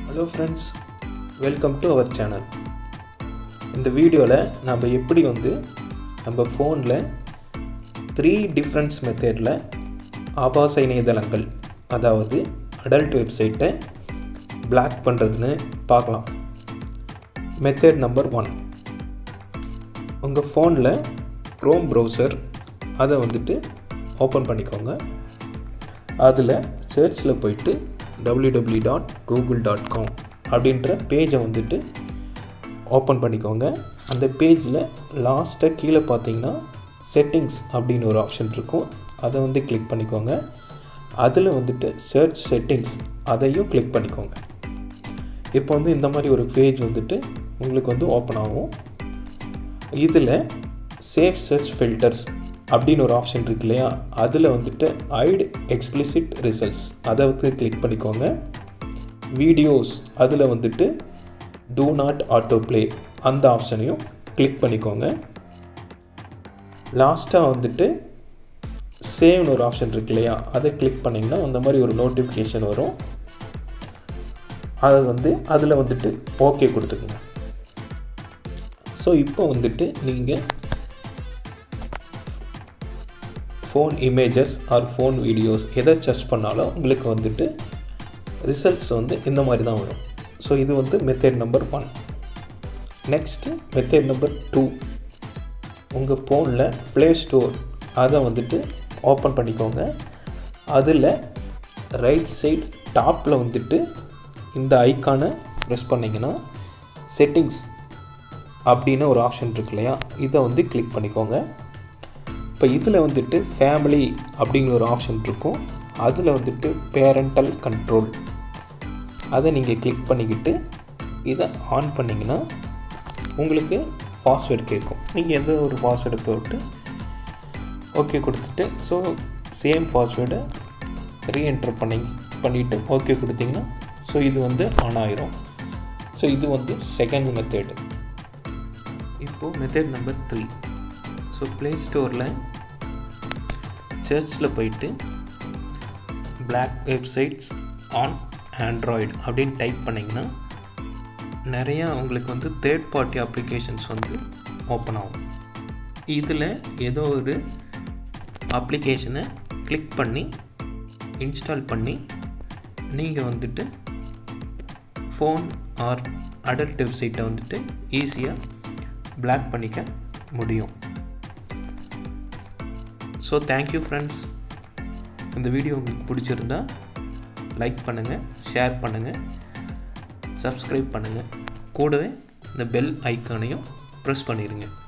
hello friends welcome to our channel இந்த வீடியோவில் நம்ம எப்படி வந்து நம்ம ஃபோனில் த்ரீ டிஃப்ரெண்ட்ஸ் மெத்தடில் ஆபாச இணையதளங்கள் அதாவது அடல்ட் வெப்சைட்டை பிளாக் பண்ணுறதுன்னு பார்க்கலாம் மெத்தட் நம்பர் ஒன் உங்கள் ஃபோனில் க்ரோம் ப்ரௌசர் அதை வந்துட்டு ஓப்பன் பண்ணிக்கோங்க அதில் சர்ச்சில் போயிட்டு www.google.com dot Google dot com அப்படின்ற பேஜை வந்துட்டு ஓப்பன் பண்ணிக்கோங்க அந்த பேஜில் லாஸ்ட்டாக கீழே பார்த்தீங்கன்னா செட்டிங்ஸ் அப்படின்னு ஒரு ஆப்ஷன் இருக்கும் அதை வந்து கிளிக் பண்ணிக்கோங்க அதில் வந்துட்டு சர்ச் செட்டிங்ஸ் அதையும் கிளிக் பண்ணிக்கோங்க இப்போ வந்து இந்த மாதிரி ஒரு பேஜ் வந்துட்டு உங்களுக்கு வந்து ஓப்பன் ஆகும் இதில் சேவ் சர்ச் ஃபில்டர்ஸ் அப்படின்னு ஒரு ஆப்ஷன் இருக்கு இல்லையா அதில் வந்துட்டு ஐடு எக்ஸ்பிளிசிட் ரிசல்ட்ஸ் அதை வந்து கிளிக் பண்ணிக்கோங்க வீடியோஸ் அதில் வந்துட்டு டூ நாட் ஆட்டோ ப்ளே அந்த ஆப்ஷனையும் கிளிக் பண்ணிக்கோங்க லாஸ்ட்டாக வந்துட்டு சேவ்னு ஒரு ஆப்ஷன் இருக்கு இல்லையா அதை கிளிக் பண்ணிங்கன்னா அந்த மாதிரி ஒரு நோட்டிஃபிகேஷன் வரும் அதை வந்து அதில் வந்துட்டு ஓகே கொடுத்துக்குங்க ஸோ இப்போ வந்துட்டு நீங்கள் phone images or phone videos எதை சர்ச் பண்ணாலும் உங்களுக்கு வந்துட்டு ரிசல்ட்ஸ் வந்து இந்த மாதிரி தான் வரும் ஸோ இது வந்து method number one next method number two உங்கள் ஃபோனில் ப்ளே ஸ்டோர் அதை வந்துட்டு ஓப்பன் பண்ணிக்கோங்க அதில் ரைட் சைட் டாப்பில் வந்துட்டு இந்த ஐக்கானை ப்ரெஸ் பண்ணிங்கன்னா செட்டிங்ஸ் அப்படின்னு ஒரு ஆப்ஷன் இருக்கு இல்லையா இதை வந்து கிளிக் பண்ணிக்கோங்க இப்போ இதில் வந்துட்டு ஃபேமிலி அப்படின்னு ஒரு ஆப்ஷன் இருக்கும் அதில் வந்துட்டு பேரண்டல் கண்ட்ரோல் அதை நீங்கள் கிளிக் பண்ணிக்கிட்டு இதை ஆன் பண்ணிங்கன்னா உங்களுக்கு பாஸ்வேர்டு கேட்கும் நீங்கள் எந்த ஒரு பாஸ்வேர்டை போட்டு ஓகே கொடுத்துட்டு ஸோ சேம் பாஸ்வேர்டை ரீஎன்டர் பண்ணி பண்ணிவிட்டு ஓகே கொடுத்தீங்கன்னா ஸோ இது வந்து ஆன் ஆயிரும் ஸோ இது வந்து செகண்ட் மெத்தட் இப்போது method number three so play ஸ்டோரில் சர்ச்சில் போயிட்டு பிளாக் வெப்சைட்ஸ் ஆன் ஆண்ட்ராய்டு அப்படின்னு டைப் பண்ணிங்கன்னா நிறையா உங்களுக்கு வந்து தேர்ட் பார்ட்டி அப்ளிகேஷன்ஸ் வந்து ஓப்பன் ஆகும் இதில் ஏதோ ஒரு அப்ளிகேஷனை கிளிக் பண்ணி இன்ஸ்டால் பண்ணி நீங்கள் வந்துட்டு ஃபோன் ஆர் அடல்ட் வெப்சைட்டை வந்துட்டு ஈஸியாக பிளாக் பண்ணிக்க முடியும் ஸோ தேங்க்யூ ஃப்ரெண்ட்ஸ் இந்த வீடியோ உங்களுக்கு பிடிச்சிருந்தா லைக் பண்ணுங்கள் ஷேர் பண்ணுங்கள் சப்ஸ்கிரைப் பண்ணுங்கள் கூடவே இந்த பெல் ஐக்கானையும் ப்ரெஸ் பண்ணிடுங்க